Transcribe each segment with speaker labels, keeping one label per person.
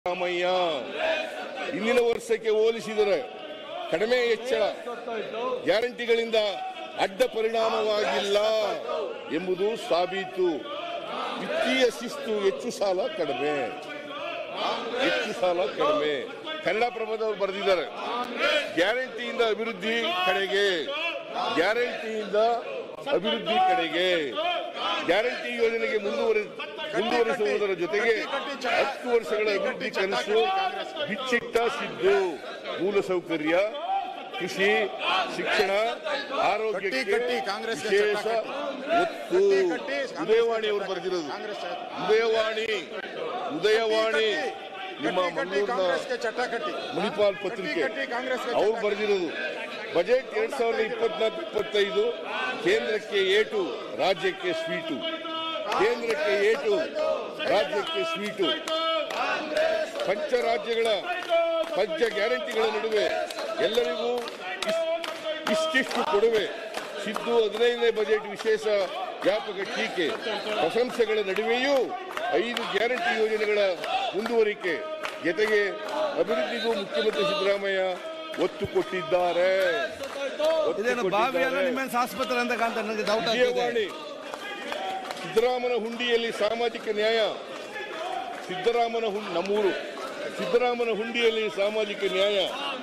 Speaker 1: ರಾಮಯ್ಯ ಇಂದಿನ ವರ್ಷಕ್ಕೆ ಹೋಲಿಸಿದರೆ ಕಡಿಮೆ ಹೆಚ್ಚಳ ಗ್ಯಾರಂಟಿಗಳಿಂದ ಅಡ್ಡ ಪರಿಣಾಮವಾಗಿಲ್ಲ ಎಂಬುದು ಸಾಬೀತು ವಿತ್ತೀಯ ಶಿಸ್ತು ಹೆಚ್ಚು ಸಾಲ ಕಡಿಮೆ ಹೆಚ್ಚು ಸಾಲ ಕಡಿಮೆ ಕನ್ನಡಪ್ರಭದವರು ಬರೆದಿದ್ದಾರೆ ಗ್ಯಾರಂಟಿಯಿಂದ ಅಭಿವೃದ್ಧಿ ಕಡೆಗೆ ಗ್ಯಾರಂಟಿಯಿಂದ ಅಭಿವೃದ್ಧಿ ಕಡೆಗೆ ಗ್ಯಾರಂಟಿ ಯೋಜನೆಗೆ ಮುಂದುವರಿ ಮುಂದುವರಿಸುವುದರ ಜೊತೆಗೆ ಹತ್ತು ವರ್ಷಗಳ ಅಭಿವೃದ್ಧಿ ಕನಸು ಬಿಚ್ಚಿಟ್ಟ ಸಿದ್ದು ಮೂಲಸೌಕರ್ಯ ಕೃಷಿ ಶಿಕ್ಷಣ ಆರೋಗ್ಯಕ್ಕೆ
Speaker 2: ಕಟ್ಟಿ, ಕಟ್ಟಿ, ಕಾಂಗ್ರೆಸ್ಗೆ
Speaker 1: ವಿಶೇಷ
Speaker 2: ಚಟ್ಟ
Speaker 1: ಒತ್ತು
Speaker 2: ಕಟ್ಟಿ,
Speaker 1: ಉದಯವಾಣಿ ಅವರು ಬರೆದಿರೋದು
Speaker 2: ಕಾಂಗ್ರೆಸ್
Speaker 1: ಉದಯವಾಣಿ ಉದಯವಾಣಿ ನಿಮ್ಮ
Speaker 2: ಕಟ್ಟಿ, ಕಟ್ಟಿ,
Speaker 1: ಮಂಗಳೂರಿನ
Speaker 2: ಕಾಂಗ್ರೆಸ್ಗೆ ಚಟ್ಟ ಕಟ್ಟಿ
Speaker 1: ಮುನಿಪಾಲ್ ಪತ್ರಿಕೆ
Speaker 2: ಕಟ್ಟಿ, ಕಾಂಗ್ರೆಸ್ಗೆ
Speaker 1: ಅವ್ರು
Speaker 2: ಚಟ್ಟ
Speaker 1: ಬರೆದಿರೋದು ಬಜೆಟ್ ಎರಡ್ ಸಾವಿರದ ಇಪ್ಪತ್ನಾಲ್ಕು ಇಪ್ಪತ್ತೈದು ಕೇಂದ್ರಕ್ಕೆ ಏಟು ರಾಜ್ಯಕ್ಕೆ ಸ್ವೀಟು ಕೇಂದ್ರಕ್ಕೆ ಏಟು ರಾಜ್ಯಕ್ಕೆ ಸ್ವೀಟು ಪಂಚ ರಾಜ್ಯಗಳ ಪಂಚ ಗ್ಯಾರಂಟಿಗಳ ನಡುವೆ ಎಲ್ಲರಿಗೂ ಇಸ್- ಇಷ್ಟಿಷ್ಟು ಕೊಡುವೆ ಸಿದ್ದು ಹದಿನೈದನೇ ಬಜೆಟ್ ವಿಶೇಷ ವ್ಯಾಪಕ ಟೀಕೆ ಪ್ರಶಂಸೆಗಳ ನಡುವೆಯೂ ಐದು ಗ್ಯಾರಂಟಿ ಯೋಜನೆಗಳ ಮುಂದುವರಿಕೆ ಜೊತೆಗೆ ಅಭಿವೃದ್ಧಿಗೂ ಮುಖ್ಯಮಂತ್ರಿ ಸಿದ್ದರಾಮಯ್ಯ ಒತ್ತು ಕೊಟ್ಟಿದ್ದಾರೆ ಒತ್ತು
Speaker 3: ಇದೇನು ಬಾವಿ ಅಲ್ಲ
Speaker 1: ಕೊಟ್ಟಿದ್ದಾರೆ.
Speaker 3: ನಿಮ್ಮೇನ್ಸ್ ಆಸ್ಪತ್ರೆ ಅಂತ ಕಾಣ್ತಾ ನನಗೆ ಡೌಟ್ ಆಗ್ತಿದೆ
Speaker 1: ವಿಜಯವಾಣಿ ಸಿದ್ದರಾಮನ ಹುಂಡಿಯಲ್ಲಿ ಸಾಮಾಜಿಕ ನ್ಯಾಯ ಸಿದ್ದರಾಮನ ಹುಂಡಿ ನಮ್ಮೂರು ಸಿದ್ದರಾಮನ ಹುಂಡಿಯಲ್ಲಿ ಸಾಮಾಜಿಕ ನ್ಯಾಯ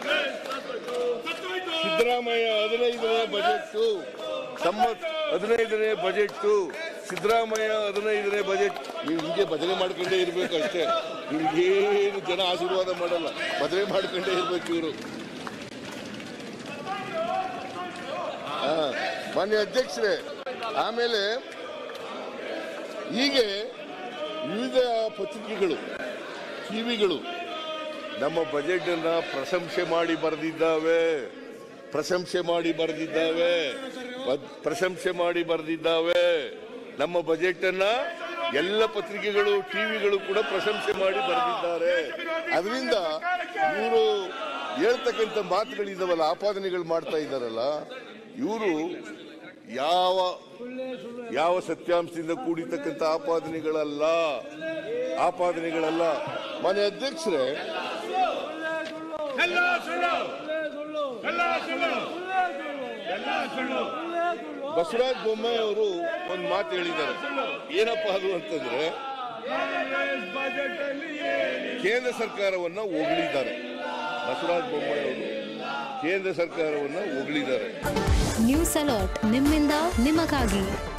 Speaker 1: ಸಿದ್ದರಾಮಯ್ಯ ಹದಿನೈದನೇ ಬಜೆಟ್ ತಮ್ಮ ಹದಿನೈದನೇ ಬಜೆಟ್ ಸಿದ್ದರಾಮಯ್ಯ ಹದಿನೈದನೇ ಬಜೆಟ್ ನೀವು ಹಿಂಗೆ ಭಜನೆ ಮಾಡ್ಕೊಂಡೇ ಇರ್ಬೇಕು ಅಷ್ಟೇ ನಿಮ್ಗೇನು ಜನ ಆಶೀರ್ವಾದ ಮಾಡಲ್ಲ ಭಜನೆ ಮಾಡ್ಕೊಂಡೇ ಇರ್ಬೇಕು ಇವರು ಹಾ, ಮಾನ್ಯ ಅಧ್ಯಕ್ಷರೇ ಆಮೇಲೆ ಹೀಗೆ ವಿವಿಧ ಪತ್ರಿಕೆಗಳು ಟಿವಿಗಳು ನಮ್ಮ ಬಜೆಟ್ ಅನ್ನ ಪ್ರಶಂಸೆ ಮಾಡಿ ಬರೆದಿದ್ದಾವೆ ಪ್ರಶಂಸೆ ಮಾಡಿ ಬರೆದಿದ್ದಾವೆ ಪದ್- ಪ್ರಶಂಸೆ ಮಾಡಿ ಬರೆದಿದ್ದಾವೆ ನಮ್ಮ ಬಜೆಟ್ ಅನ್ನ ಎಲ್ಲ ಪತ್ರಿಕೆಗಳು ಟಿವಿಗಳು ಕೂಡ ಪ್ರಶಂಸೆ ಮಾಡಿ ಬರೆದಿದ್ದಾರೆ ಅದರಿಂದ ಇವರು ಹೇಳ್ತಕ್ಕಂಥ ಮಾತುಗಳಿದಾವಲ್ಲ ಆಪಾದನೆಗಳು ಮಾಡ್ತಾ ಇದ್ದಾರಲ್ಲ ಇವರು ಯಾವ ಯಾವ ಸತ್ಯಾಂಶದಿಂದ ಕೂಡಿರ್ತಕ್ಕಂಥ ಆಪಾದನೆಗಳಲ್ಲ ಆಪಾದನೆಗಳಲ್ಲ ಮನೆ ಅಧ್ಯಕ್ಷರೇ
Speaker 4: ಎಲ್ಲ ಸುಳ್ಳು ಎಲ್ಲ ಸುಳ್ಳು ಎಲ್ಲ ಸುಳ್ಳು
Speaker 1: ಬಸವರಾಜ ಬೊಮ್ಮಾಯಿ ಅವರು ಒಂದು ಮಾತು ಹೇಳಿದ್ದಾರೆ ಏನಪ್ಪ ಅದು ಅಂತಂದ್ರೆ
Speaker 4: ಬಜೆಟ್ ಅಲ್ಲಿ ಏನು
Speaker 1: ಕೇಂದ್ರ ಸರ್ಕಾರವನ್ನ ಹೊಗಳಿದ್ದಾರೆ ಬಸವರಾಜ ಬೊಮ್ಮಾಯಿ ಅವರು ಕೇಂದ್ರ ಸರ್ಕಾರವನ್ನ ಹೊಗಳಿದ್ದಾರೆ
Speaker 5: ನ್ಯೂಸ್ ಅಲರ್ಟ್ ನಿಮ್ಮಿಂದ ನಿಮಗಾಗಿ